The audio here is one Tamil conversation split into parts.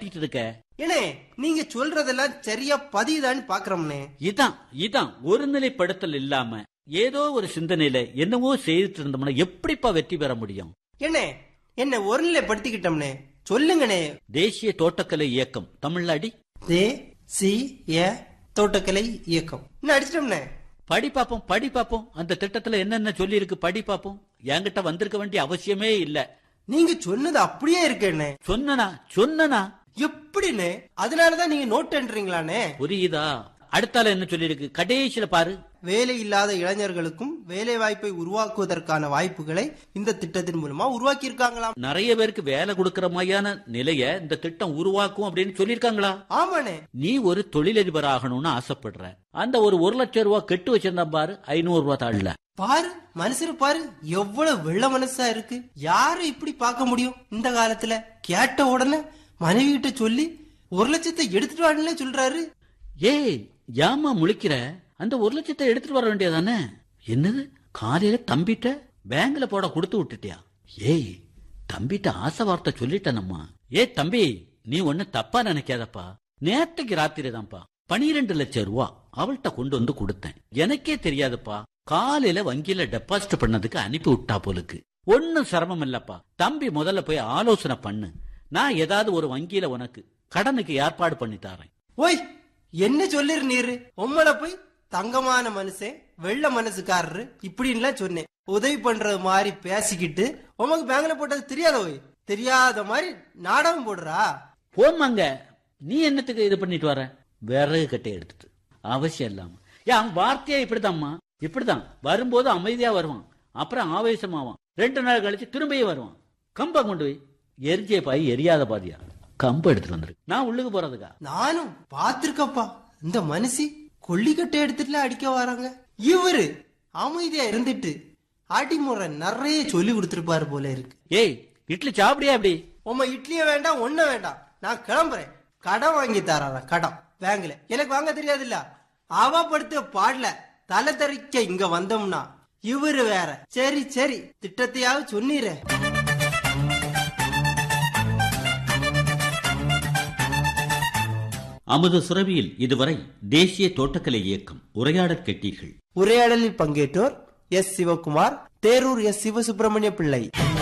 ஓட்டிட்டு இருக்க ஏனே நீங்க சொல்றதெல்லாம் சரியா பதியுதான்னு பாக்குறோம்னே இதான் இதான் ஒருநிலைப்படுத்தல் இல்லாம ஏதோ ஒரு சிந்தனையில என்னவோ செய்துட்டு இருந்தோம்னா எப்படிப்பா வெற்றி பெற முடியும் ஏனே என்ன ஒருநிலைப்படுத்திக்கிட்டோம்னே சொல்லுங்கண்ணே தேசிய தோட்டக்கலை இயக்கம் தமிழ்நாடி தே சி ஏ தோட்டக்கலை இயக்கம் என்ன அடிச்சிட்டோம்னே படி பாப்போம் படி பாப்போம் அந்த திட்டத்துல என்னென்ன சொல்லி இருக்கு படி பாப்போம் என்கிட்ட வந்திருக்க வேண்டிய அவசியமே இல்ல நீங்க சொன்னது அப்படியே இருக்கேண்ணே சொன்னனா சொன்னனா எப்படிண்ணே அதனாலதான் நீங்க நோட்டுன்றீங்களாண்ணே புரியுதா அடுத்தால என்ன சொல்லி இருக்கு கடைசியில பாரு வேலை இல்லாத இளைஞர்களுக்கும் வேலை வாய்ப்பை உருவாக்குவதற்கான வாய்ப்புகளை இந்த திட்டத்தின் மூலமா உருவாக்கி இருக்காங்களாம் நிறைய பேருக்கு வேலை கொடுக்கற மாதிரியான நிலைய இந்த திட்டம் உருவாக்கும் அப்படின்னு சொல்லிருக்காங்களா ஆமாண்ணே நீ ஒரு தொழிலதிபர் ஆகணும்னு ஆசைப்படுற அந்த ஒரு ஒரு லட்சம் ரூபாய் கெட்டு வச்சிருந்தா பாரு ஐநூறு ரூபாய் தாள்ல பாரு மனுஷரு பாரு எவ்வளவு வெள்ள மனசா இருக்கு யாரு இப்படி பார்க்க முடியும் இந்த காலத்துல கேட்ட உடனே மனைவி கிட்ட சொல்லி ஒரு லட்சத்தை எடுத்துட்டு வாடனே சொல்றாரு ஏய் ஏமா முழிக்கிற அந்த ஒரு லட்சத்தை எடுத்துட்டு வர வேண்டியதானே என்னது காலையில தம்பிட்ட பேங்க்ல போட கொடுத்து விட்டுட்டியா ஏய் தம்பிட்ட ஆசை வார்த்தை சொல்லிட்டேனம்மா ஏ தம்பி நீ ஒண்ணு தப்பா நினைக்காதப்பா நேத்துக்கு ராத்திரி தான்ப்பா பனிரெண்டு லட்சம் ரூபா அவள்கிட்ட கொண்டு வந்து கொடுத்தேன் எனக்கே தெரியாதுப்பா காலையில வங்கியில டெபாசிட் பண்ணதுக்கு அனுப்பி விட்டா போலுக்கு ஒன்னும் சிரமம் இல்லப்பா தம்பி முதல்ல போய் ஆலோசனை பண்ணு நான் ஏதாவது ஒரு வங்கியில உனக்கு கடனுக்கு ஏற்பாடு பண்ணி தரேன் ஓய் என்ன சொல்லிரு நீரு உம்மள போய் தங்கமான மனுஷன் வெள்ள மனசுக்காரரு இப்படின்லாம் சொன்னேன் உதவி பண்றது மாதிரி பேசிக்கிட்டு உமக்கு பேங்க்ல போட்டது தெரியாத ஓய் தெரியாத மாதிரி நாடகம் போடுறா போமாங்க நீ என்னத்துக்கு இது பண்ணிட்டு வர விறகு கட்டை எடுத்துட்டு அவசியம் இல்லாம ஏன் அவன் வார்த்தையா இப்படிதாம்மா இப்படிதான் வரும்போது அமைதியா வருவான் அப்புறம் ஆவேசமாவான் ரெண்டு நாள் கழிச்சு திரும்பியும் வருவான் கம்ப கொண்டு போய் எரிஞ்சே பாய் எரியாத பாதியா கம்பு எடுத்துட்டு வந்துரு நான் உள்ளுக்கு போறதுக்கா நானும் பாத்திருக்கப்பா இந்த மனுஷி கொல்லிக்கட்டை எடுத்துட்டுல அடிக்க வராங்க இவரு அமைதியா இருந்துட்டு அடிமுறை நிறைய சொல்லி கொடுத்துருப்பாரு போல இருக்கு ஏய் இட்லி சாப்பிடியா அப்படி உம்ம இட்லிய வேண்டாம் ஒண்ணு வேண்டாம் நான் கிளம்புறேன் கடன் வாங்கி தராரா கடன் பேங்க்ல எனக்கு வாங்க தெரியாதுல்ல அவ படுத்த பாடல தலை தெறிக்க இங்க வந்தோம்னா இவரு வேற சரி சரி திட்டத்தையாவது சொன்னீரே அமுத சுரபியில் இதுவரை தேசிய தோட்டக்கலை இயக்கம் உரையாடல் கேட்டீர்கள் உரையாடலில் பங்கேற்றோர் எஸ் சிவகுமார் தேரூர் எஸ் சிவசுப்பிரமணிய பிள்ளை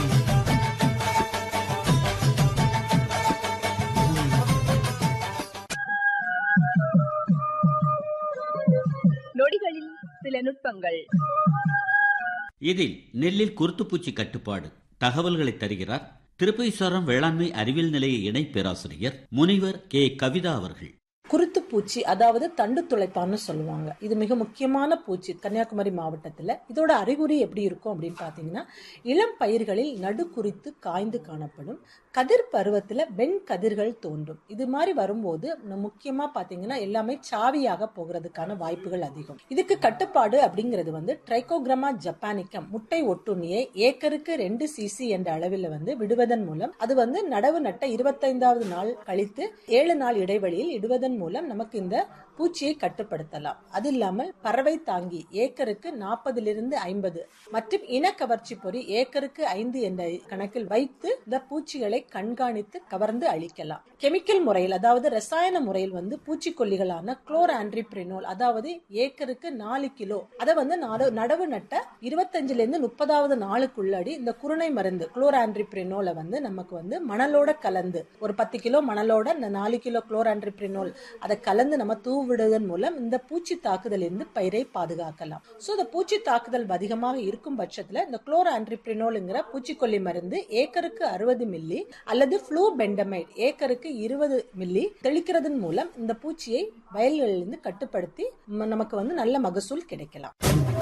நொடிகளில் சில நுட்பங்கள் இதில் நெல்லில் குருத்துப்பூச்சி கட்டுப்பாடு தகவல்களை தருகிறார் திருப்பைசாரம் வேளாண்மை அறிவியல் நிலைய இணை பேராசிரியர் முனிவர் கே கவிதா அவர்கள் குருத்து பூச்சி அதாவது தண்டு துளைப்பான்னு சொல்லுவாங்க இது மிக முக்கியமான பூச்சி கன்னியாகுமரி மாவட்டத்தில் இதோட அறிகுறி எப்படி இருக்கும் அப்படின்னு பார்த்தீங்கன்னா இளம் பயிர்களில் நடு குறித்து காய்ந்து காணப்படும் கதிர் பருவத்தில் வெண் கதிர்கள் தோன்றும் இது மாதிரி வரும்போது முக்கியமாக பார்த்தீங்கன்னா எல்லாமே சாவியாக போகிறதுக்கான வாய்ப்புகள் அதிகம் இதுக்கு கட்டுப்பாடு அப்படிங்கிறது வந்து ட்ரைகோகிராமா ஜப்பானிக்கம் முட்டை ஒட்டுண்ணியை ஏக்கருக்கு ரெண்டு சிசி என்ற அளவில் வந்து விடுவதன் மூலம் அது வந்து நடவு நட்ட இருபத்தைந்தாவது நாள் கழித்து ஏழு நாள் இடைவெளியில் இடுவதன் மூலம் நமக்கு இந்த பூச்சியை கட்டுப்படுத்தலாம் அது இல்லாமல் பறவை தாங்கி ஏக்கருக்கு நாற்பதிலிருந்து ஐம்பது மற்றும் இனக்கவர்ச்சி பொறி ஏக்கருக்கு ஐந்து என்ற கணக்கில் வைத்து இந்த பூச்சிகளை கண்காணித்து கவர்ந்து அழிக்கலாம் கெமிக்கல் முறையில் அதாவது ரசாயன முறையில் வந்து பூச்சிக்கொல்லிகளான குளோர் ஆண்ட்ரிப்ரினோல் அதாவது ஏக்கருக்கு நாலு கிலோ அதை வந்து நட- நடவு நட்ட இருபத்தஞ்சுல இருந்து முப்பதாவது நாளுக்குள்ளாடி இந்த குருணை மருந்து குளோர் ஆண்ட்ரிப்ரினோலை வந்து நமக்கு வந்து மணலோட கலந்து ஒரு பத்து கிலோ மணலோட இந்த நாலு கிலோ குளோர் ஆண்ட்ரிப்ரினோல் அதை கலந்து நம்ம தூவிடுவதன் மூலம் இந்த பூச்சி தாக்குதலிருந்து பயிரை பாதுகாக்கலாம் ஸோ இந்த பூச்சி தாக்குதல் அதிகமாக இருக்கும் பட்சத்தில் இந்த குளோர் ஆண்ட்ரிப்ரினோலுங்கிற பூச்சிக்கொல்லி மருந்து ஏக்கருக்கு அறுபது மில்லி அல்லது ஃப்ளூ பெண்டமைட் ஏக்கருக்கு இருபது மில்லி தெளிக்கிறதன் மூலம் இந்த பூச்சியை வயல்களிலிருந்து கட்டுப்படுத்தி ம- நமக்கு வந்து நல்ல மகசூல் கிடைக்கலாம்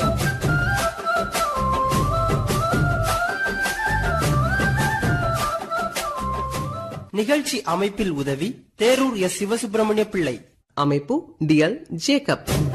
நிகழ்ச்சி அமைப்பில் உதவி தேரூர் எஸ் சிவசுப்பிரமணிய பிள்ளை அமைப்பு டிஎல் ஜேக்கப்